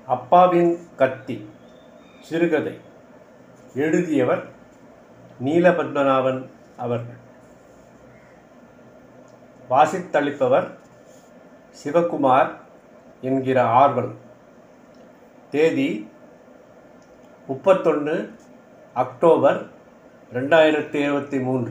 அப்பாவின் கத்தி சிறுகதை எழுதியவர் நீலபத்மநாபன் அவர்கள் வாசித்தளிப்பவர் சிவகுமார் என்கிற ஆர்வல் தேதி முப்பத்தொன்று அக்டோபர் ரெண்டாயிரத்தி இருபத்தி மூன்று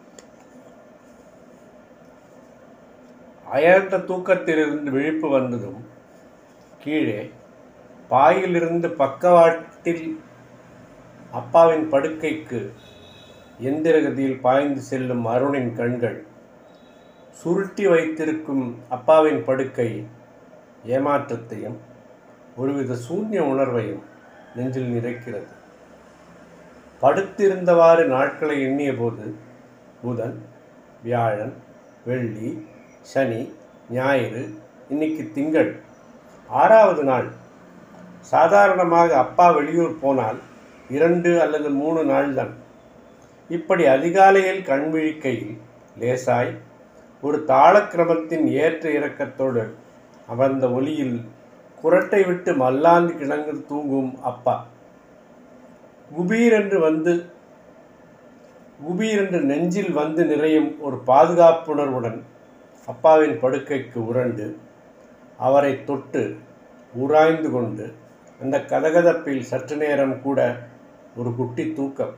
அயர்ந்த தூக்கத்திலிருந்து விழிப்பு வந்ததும் கீழே பாயிலிருந்து பக்கவாட்டில் அப்பாவின் படுக்கைக்கு எந்திரகதியில் பாய்ந்து செல்லும் அருணின் கண்கள் சுருட்டி வைத்திருக்கும் அப்பாவின் படுக்கை ஏமாற்றத்தையும் ஒருவித சூன்ய உணர்வையும் நெஞ்சில் நிறைக்கிறது படுத்திருந்தவாறு நாட்களை எண்ணிய போது புதன் வியாழன் வெள்ளி சனி ஞாயிறு இன்னைக்கு திங்கள் ஆறாவது நாள் சாதாரணமாக அப்பா வெளியூர் போனால் இரண்டு அல்லது மூணு நாள்தான் இப்படி அதிகாலையில் கண் விழிக்கையில் லேசாய் ஒரு தாளக்கிரமத்தின் ஏற்ற இறக்கத்தோடு அமர்ந்த ஒலியில் குரட்டை விட்டு மல்லாந்து கிடங்கு தூங்கும் அப்பா குபீரென்று வந்து குபீரென்று நெஞ்சில் வந்து நிறையும் ஒரு பாதுகாப்புணர்வுடன் அப்பாவின் படுக்கைக்கு உரண்டு அவரை தொட்டு உராய்ந்து கொண்டு அந்த கதகதப்பில் சற்று நேரம் கூட ஒரு குட்டி தூக்கம்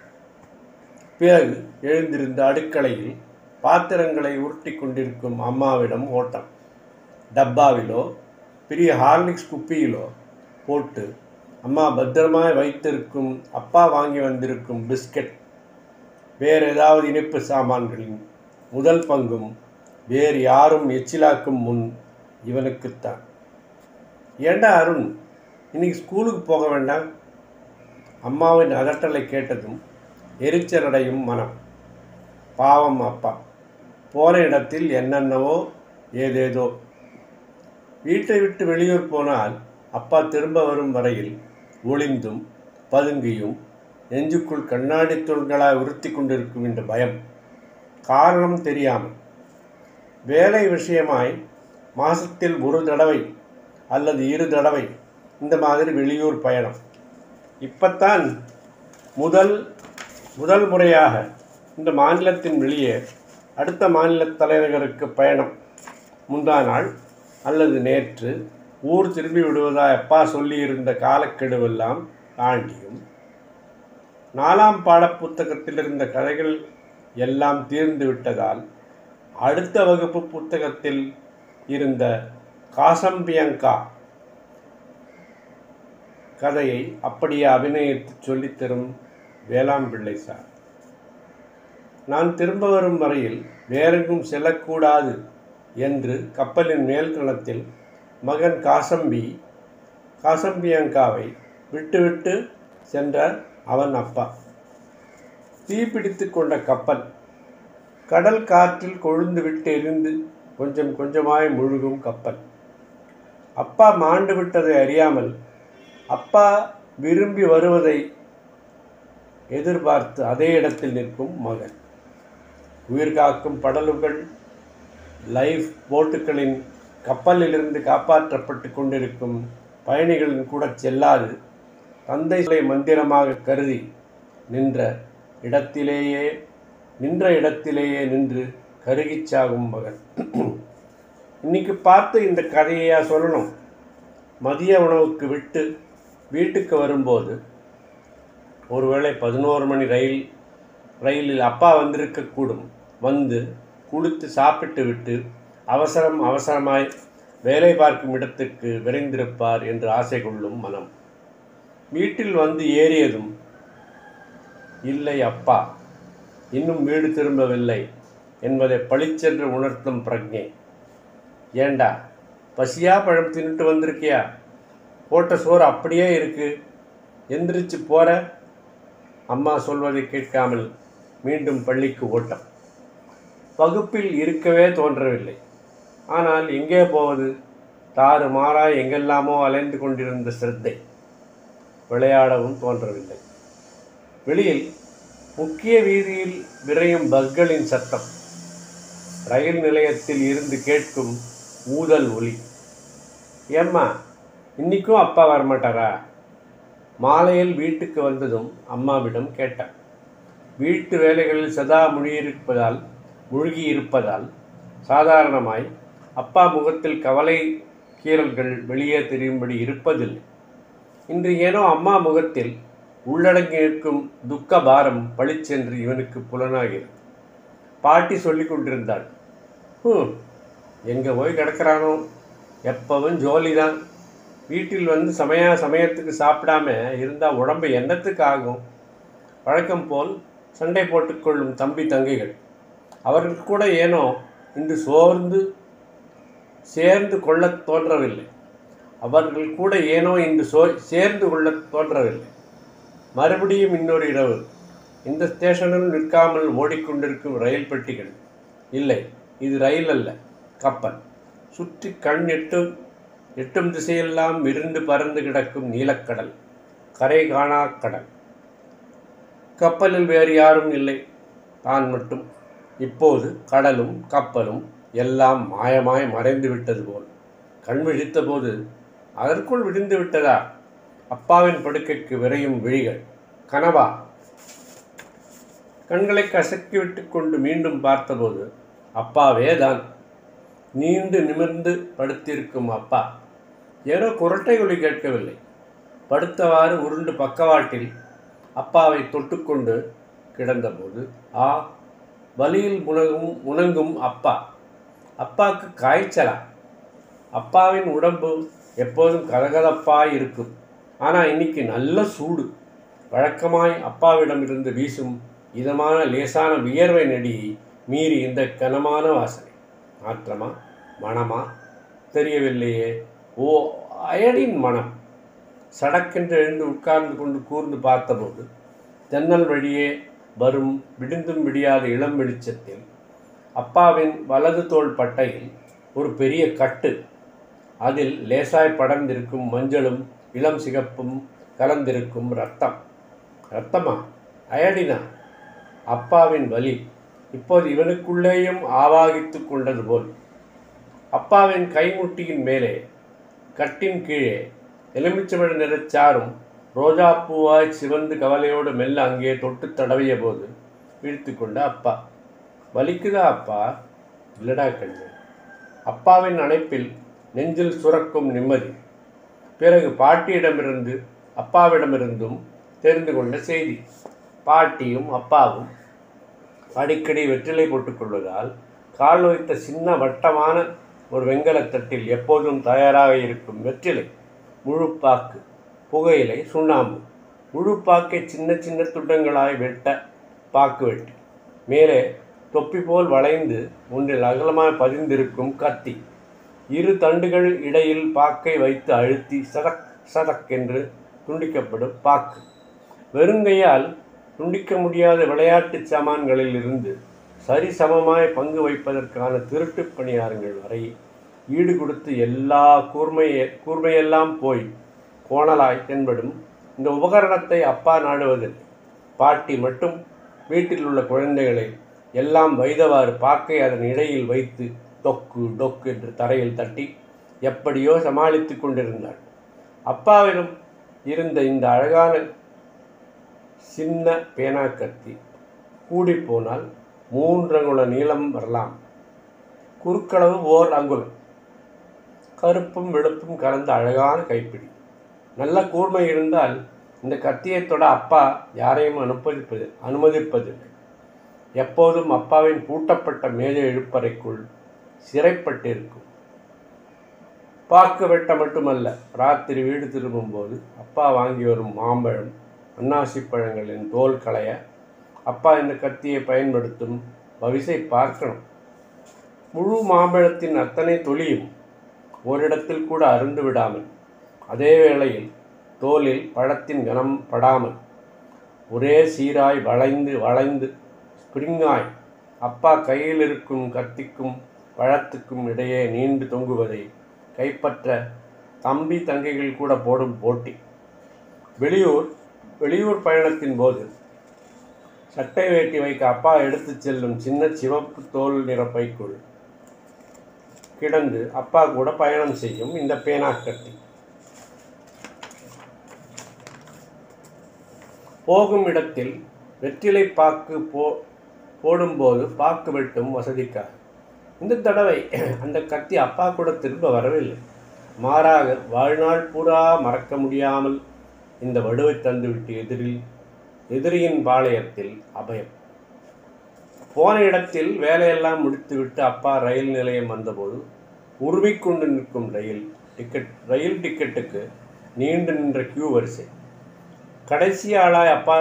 பிறகு எழுந்திருந்த அடுக்கலையில் பாத்திரங்களை உருட்டி கொண்டிருக்கும் அம்மாவிடம் ஓட்டம் டப்பாவிலோ பெரிய ஹார்லிக்ஸ் குப்பியிலோ போட்டு அம்மா பத்திரமாய் வைத்திருக்கும் அப்பா வாங்கி வந்திருக்கும் பிஸ்கட் வேறு ஏதாவது இனிப்பு சாமான்களின் முதல் பங்கும் வேறு யாரும் எச்சிலாக்கும் முன் இவனுக்குத்தான் ஏண்டா அருண் இன்னைக்கு ஸ்கூலுக்கு போக வேண்டாம் அம்மாவின் அதட்டலை கேட்டதும் எரிச்சலடையும் மனம் பாவம் அப்பா போன இடத்தில் என்னென்னவோ ஏதேதோ வீட்டை விட்டு வெளியூர் போனால் அப்பா திரும்ப வரும் வரையில் ஒளிந்தும் பதுங்கியும் நெஞ்சுக்குள் கண்ணாடி தூண்களாய் உறுத்தி கொண்டிருக்கும் என்ற பயம் காரணம் தெரியாமல் வேலை விஷயமாய் மாசத்தில் ஒரு தடவை அல்லது இரு தடவை இந்த மாதிரி வெளியூர் பயணம் இப்பத்தான் முதல் முதல் முறையாக இந்த மாநிலத்தின் வெளியே அடுத்த மாநில தலைநகருக்கு பயணம் முந்தா நாள் அல்லது நேற்று ஊர் திரும்பி விடுவதாய் அப்பா சொல்லியிருந்த காலக்கெடுவெல்லாம் தாண்டியும் நாலாம் பாடப் புத்தகத்தில் இருந்த கதைகள் எல்லாம் தீர்ந்து விட்டதால் அடுத்த வகுப்பு புத்தகத்தில் இருந்த காசம்பியங்கா கதையை அப்படியே அபிநயித்து சொல்லித்தரும் வேளாம்பிள்ளை சார் நான் திரும்ப வரும் வரையில் வேறெங்கும் செல்லக்கூடாது என்று கப்பலின் மேல்தளத்தில் மகன் காசம்பி காசம்பியங்காவை விட்டுவிட்டு சென்ற அவன் அப்பா தீப்பிடித்து கொண்ட கப்பல் கடல் காற்றில் கொழுந்து விட்டு எரிந்து கொஞ்சம் கொஞ்சமாய் முழுகும் கப்பல் அப்பா மாண்டு விட்டதை அறியாமல் அப்பா விரும்பி வருவதை எதிர்பார்த்து அதே இடத்தில் நிற்கும் மகன் உயிர் காக்கும் படலுகள் லைஃப் போட்டுகளின் கப்பலிலிருந்து காப்பாற்றப்பட்டு கொண்டிருக்கும் பயணிகளின் கூட செல்லாது தந்தை மந்திரமாக கருதி நின்ற இடத்திலேயே நின்ற இடத்திலேயே நின்று கருகிச் சாகும் மகன் இன்னைக்கு பார்த்து இந்த கதையா சொல்லணும் மதிய உணவுக்கு விட்டு வீட்டுக்கு வரும்போது ஒருவேளை பதினோரு மணி ரயில் ரயிலில் அப்பா வந்திருக்கக்கூடும் வந்து குளித்து சாப்பிட்டு விட்டு அவசரம் அவசரமாய் வேலை பார்க்கும் இடத்துக்கு விரைந்திருப்பார் என்று ஆசை கொள்ளும் மனம் வீட்டில் வந்து ஏறியதும் இல்லை அப்பா இன்னும் வீடு திரும்பவில்லை என்பதை பளிச்சென்று உணர்த்தும் பிரஜை ஏண்டா பசியா பழம் தின்னுட்டு வந்திருக்கியா போட்ட சோறு அப்படியே இருக்கு எந்திரிச்சு போற அம்மா சொல்வதை கேட்காமல் மீண்டும் பள்ளிக்கு ஓட்டம் வகுப்பில் இருக்கவே தோன்றவில்லை ஆனால் எங்கே போவது தாறு மாறாய் எங்கெல்லாமோ அலைந்து கொண்டிருந்த சிரத்தை விளையாடவும் தோன்றவில்லை வெளியில் முக்கிய வீதியில் விரையும் பஸ்களின் சத்தம் ரயில் நிலையத்தில் இருந்து கேட்கும் ஊதல் ஒலி ஏம்மா இன்றைக்கும் அப்பா வரமாட்டாரா மாலையில் வீட்டுக்கு வந்ததும் அம்மாவிடம் கேட்டார் வீட்டு வேலைகளில் சதா முழுகியிருப்பதால் முழுகி இருப்பதால் சாதாரணமாய் அப்பா முகத்தில் கவலை கீறல்கள் வெளியே தெரியும்படி இருப்பதில்லை இன்று ஏனோ அம்மா முகத்தில் உள்ளடங்கி நிற்கும் துக்க பாரம் பளிச்சென்று இவனுக்கு புலனாகிறது பாட்டி சொல்லி கொண்டிருந்தாள் ஹம் எங்கே போய் கிடக்கிறானோ எப்பவும் ஜோலி தான் வீட்டில் வந்து சமயா சமயத்துக்கு சாப்பிடாம இருந்தால் உடம்பு என்னத்துக்கு ஆகும் வழக்கம் போல் சண்டை போட்டுக்கொள்ளும் தம்பி தங்கைகள் அவர்கள் கூட ஏனோ இன்று சோர்ந்து சேர்ந்து கொள்ளத் தோன்றவில்லை அவர்கள் கூட ஏனோ இன்று சோ சேர்ந்து கொள்ளத் தோன்றவில்லை மறுபடியும் இன்னொரு இரவு இந்த ஸ்டேஷனில் நிற்காமல் ஓடிக்கொண்டிருக்கும் ரயில் பெட்டிகள் இல்லை இது ரயில் அல்ல கப்பல் சுற்றி கண் எட்டும் எட்டும் திசையெல்லாம் விரிந்து பறந்து கிடக்கும் நீலக்கடல் கரை காணா கடல் கப்பலில் வேறு யாரும் இல்லை தான் மட்டும் இப்போது கடலும் கப்பலும் எல்லாம் மாயமாய் மறைந்து விட்டது போல் கண் விழித்த போது அதற்குள் விடிந்து விட்டதா அப்பாவின் படுக்கைக்கு விரையும் விழிகள் கனவா கண்களை கசக்கி விட்டு கொண்டு மீண்டும் பார்த்தபோது அப்பாவே தான் நீண்டு நிமிர்ந்து படுத்திருக்கும் அப்பா ஏதோ குரட்டை ஒலி கேட்கவில்லை படுத்தவாறு உருண்டு பக்கவாட்டில் அப்பாவை தொட்டுக்கொண்டு கிடந்தபோது ஆ வலியில் முனகும் முணங்கும் அப்பா அப்பாவுக்கு காய்ச்சலா அப்பாவின் உடம்பு எப்போதும் கதகதப்பாய் இருக்கும் ஆனால் இன்னைக்கு நல்ல சூடு வழக்கமாய் அப்பாவிடமிருந்து வீசும் இதமான லேசான வியர்வை நடியை மீறி இந்த கனமான வாசனை நாற்றமா மணமா தெரியவில்லையே ஓ அயடின் மனம் சடக்கென்று எழுந்து உட்கார்ந்து கொண்டு கூர்ந்து பார்த்தபோது ஜன்னல் வழியே வரும் விடிந்தும் விடியாத இளம் வெளிச்சத்தில் அப்பாவின் வலது தோள் பட்டையில் ஒரு பெரிய கட்டு அதில் லேசாய் படர்ந்திருக்கும் மஞ்சளும் இளம் சிகப்பும் கலந்திருக்கும் ரத்தம் ரத்தமா அயடினா அப்பாவின் வலி இப்போது இவனுக்குள்ளேயும் ஆவாகித்து கொண்டது போல் அப்பாவின் கைமுட்டியின் மேலே கட்டின் கீழே எலுமிச்சமிழ நிறச்சாரும் ரோஜா பூவாய் சிவந்து கவலையோடு மெல்ல அங்கே தொட்டு தடவிய போது விழித்து கொண்ட அப்பா வலிக்குதா அப்பா இல்லடா கண்ணு அப்பாவின் அணைப்பில் நெஞ்சில் சுரக்கும் நிம்மதி பிறகு பாட்டியிடமிருந்து அப்பாவிடமிருந்தும் தெரிந்து கொண்ட செய்தி பாட்டியும் அப்பாவும் அடிக்கடி வெற்றிலை போட்டுக்கொள்வதால் கால் வைத்த சின்ன வட்டமான ஒரு வெண்கலத் தட்டில் எப்போதும் தயாராக இருக்கும் வெற்றிலை முழுப்பாக்கு புகையிலை சுண்ணாம்பு முழுப்பாக்கை சின்ன சின்ன துண்டங்களாய் வெட்ட பாக்கு வெட்டி மேலே தொப்பி போல் வளைந்து ஒன்றில் அகலமாய் பதிந்திருக்கும் கத்தி இரு தண்டுகள் இடையில் பாக்கை வைத்து அழுத்தி சதக் சதக் என்று துண்டிக்கப்படும் பாக்கு வெறுங்கையால் துண்டிக்க முடியாத விளையாட்டுச் சாமான்களில் இருந்து சரிசமமாய் பங்கு வைப்பதற்கான திருட்டுப் பணியாரங்கள் வரை ஈடு கொடுத்து எல்லா கூர்மைய கூர்மையெல்லாம் போய் கோணலாய் தென்படும் இந்த உபகரணத்தை அப்பா நாடுவதில்லை பாட்டி மட்டும் வீட்டில் உள்ள குழந்தைகளை எல்லாம் வைதவாறு பாக்கை அதன் இடையில் வைத்து டொக்கு டொக்கு என்று தரையில் தட்டி எப்படியோ சமாளித்து கொண்டிருந்தாள் அப்பாவிடம் இருந்த இந்த அழகான சின்ன பேனா கத்தி கூடிப்போனால் மூன்று அங்குல நீளம் வரலாம் குறுக்களவு ஓர் அங்குலம் கருப்பும் வெளுப்பும் கலந்த அழகான கைப்பிடி நல்ல கூர்மை இருந்தால் இந்த கத்தியை தொட அப்பா யாரையும் அனுமதிப்பது அனுமதிப்பதில்லை எப்போதும் அப்பாவின் பூட்டப்பட்ட மேஜை இழுப்பறைக்குள் சிறைப்பட்டிருக்கும் பாக்கு வெட்ட மட்டுமல்ல ராத்திரி வீடு திரும்பும்போது அப்பா வாங்கி வரும் மாம்பழம் அன்னாசி பழங்களின் தோல் களைய அப்பா இந்த கத்தியை பயன்படுத்தும் பவிசை பார்க்கணும் முழு மாம்பழத்தின் அத்தனை தொலியும் ஓரிடத்தில் கூட அருந்து விடாமல் அதே வேளையில் தோலில் பழத்தின் கனம் படாமல் ஒரே சீராய் வளைந்து வளைந்து ஸ்பிரிங்காய் அப்பா கையில் இருக்கும் கத்திக்கும் பழத்துக்கும் இடையே நீண்டு தொங்குவதை கைப்பற்ற தம்பி தங்கைகள் கூட போடும் போட்டி வெளியூர் வெளியூர் பயணத்தின் போது சட்டை வேட்டி வைக்க அப்பா எடுத்துச் செல்லும் சின்ன சிவப்பு தோல் நிற பைக்குள் கிடந்து அப்பா கூட பயணம் செய்யும் இந்த பேனா கத்தி போகும் இடத்தில் வெற்றிலை பாக்கு போ போடும்போது பாக்கு வெட்டும் வசதிக்காக இந்த தடவை அந்த கத்தி அப்பா கூட திரும்ப வரவில்லை மாறாக வாழ்நாள் பூரா மறக்க முடியாமல் இந்த வடுவை தந்துவிட்டு எதிரில் எதிரியின் பாளையத்தில் அபயம் போன இடத்தில் வேலையெல்லாம் முடித்துவிட்டு அப்பா ரயில் நிலையம் வந்தபோது உருவிக்கொண்டு நிற்கும் ரயில் டிக்கெட் ரயில் டிக்கெட்டுக்கு நீண்டு நின்ற கியூ வரிசை கடைசி ஆளாய் அப்பா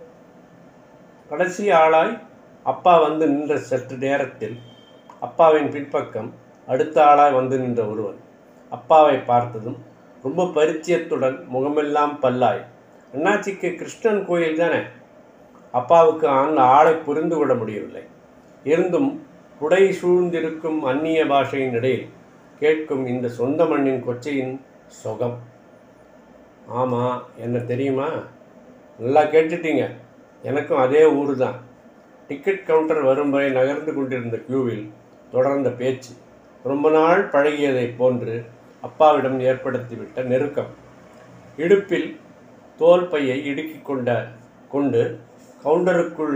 கடைசி ஆளாய் அப்பா வந்து நின்ற சற்று நேரத்தில் அப்பாவின் பின்பக்கம் அடுத்த ஆளாய் வந்து நின்ற ஒருவன் அப்பாவை பார்த்ததும் ரொம்ப பரிச்சயத்துடன் முகமெல்லாம் பல்லாய் அண்ணாச்சிக்கு கிருஷ்ணன் கோயில் தானே அப்பாவுக்கு அந்த ஆளை புரிந்து விட முடியவில்லை இருந்தும் குடை சூழ்ந்திருக்கும் அந்நிய பாஷையின் இடையில் கேட்கும் இந்த சொந்த மண்ணின் கொச்சையின் சொகம் ஆமாம் என்ன தெரியுமா நல்லா கேட்டுட்டீங்க எனக்கும் அதே ஊர் தான் டிக்கெட் கவுண்டர் வரும் வரை நகர்ந்து கொண்டிருந்த கியூவில் தொடர்ந்த பேச்சு ரொம்ப நாள் பழகியதைப் போன்று அப்பாவிடம் ஏற்படுத்திவிட்ட நெருக்கம் இடுப்பில் தோல் பையை இடுக்கிக் கொண்ட கொண்டு கவுண்டருக்குள்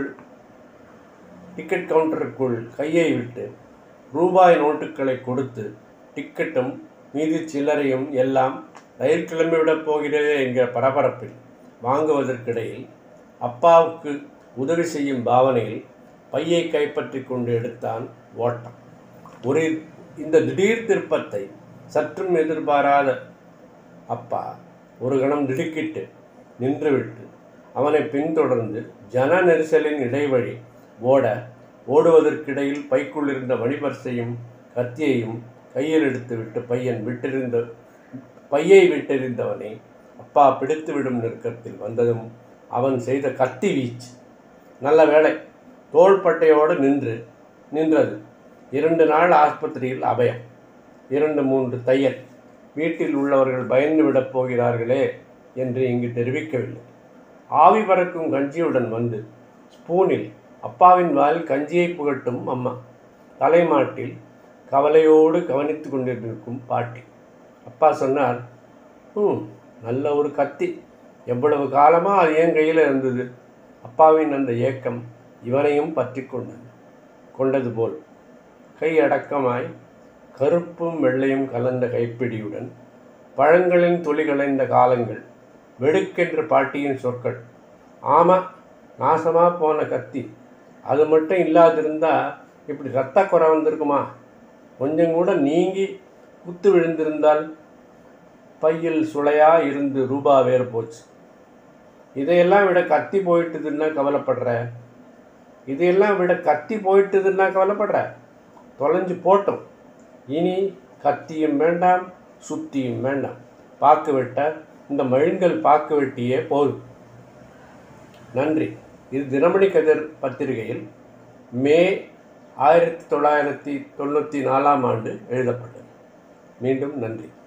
டிக்கெட் கவுண்டருக்குள் கையை விட்டு ரூபாய் நோட்டுகளை கொடுத்து டிக்கெட்டும் மீதி சில்லறையும் எல்லாம் ரயில் கிளம்பிவிடப் போகிறதே என்கிற பரபரப்பில் வாங்குவதற்கிடையில் அப்பாவுக்கு உதவி செய்யும் பாவனையில் பையை கைப்பற்றி கொண்டு எடுத்தான் ஓட்டம் ஒரு இந்த திடீர் திருப்பத்தை சற்றும் எதிர்பாராத அப்பா ஒரு கணம் திடுக்கிட்டு நின்றுவிட்டு அவனை பின்தொடர்ந்து ஜன நெரிசலின் இடைவழி ஓட ஓடுவதற்கிடையில் பைக்குள் இருந்த மணிபர்சையும் கத்தியையும் கையில் எடுத்துவிட்டு பையன் விட்டிருந்த பையை விட்டெறிந்தவனை அப்பா பிடித்துவிடும் நெருக்கத்தில் வந்ததும் அவன் செய்த கத்தி வீச்சு நல்ல வேளை தோள்பட்டையோடு நின்று நின்றது இரண்டு நாள் ஆஸ்பத்திரியில் அபயம் இரண்டு மூன்று தையல் வீட்டில் உள்ளவர்கள் பயந்து விடப் போகிறார்களே என்று இங்கு தெரிவிக்கவில்லை ஆவி பறக்கும் கஞ்சியுடன் வந்து ஸ்பூனில் அப்பாவின் வாயில் கஞ்சியை புகட்டும் அம்மா தலைமாட்டில் கவலையோடு கவனித்து கொண்டிருக்கும் பாட்டி அப்பா சொன்னார் ம் நல்ல ஒரு கத்தி எவ்வளவு காலமாக அது என் கையில் இருந்தது அப்பாவின் அந்த ஏக்கம் இவனையும் பற்றி கொண்டது கொண்டது போல் கை அடக்கமாய் கருப்பும் வெள்ளையும் கலந்த கைப்பிடியுடன் பழங்களின் துளி கலைந்த காலங்கள் வெடுக்கென்று பாட்டியின் சொற்கள் ஆமாம் நாசமாக போன கத்தி அது மட்டும் இல்லாதிருந்தா இப்படி ரத்த குறை வந்திருக்குமா கொஞ்சம் கூட நீங்கி குத்து விழுந்திருந்தால் பையில் சுளையா இருந்து ரூபா வேறு போச்சு இதையெல்லாம் விட கத்தி போயிட்டுதுன்னா கவலைப்படுற இதையெல்லாம் விட கத்தி போயிட்டுதுன்னா கவலைப்படுற தொலைஞ்சு போட்டோம் இனி கத்தியும் வேண்டாம் சுத்தியும் வேண்டாம் பாக்கு வெட்ட இந்த மழுங்கல் பாக்கு வெட்டியே போதும் நன்றி இது தினமணி கதிர் பத்திரிகையில் மே ஆயிரத்தி தொள்ளாயிரத்தி தொண்ணூற்றி நாலாம் ஆண்டு எழுதப்பட்டது மீண்டும் நன்றி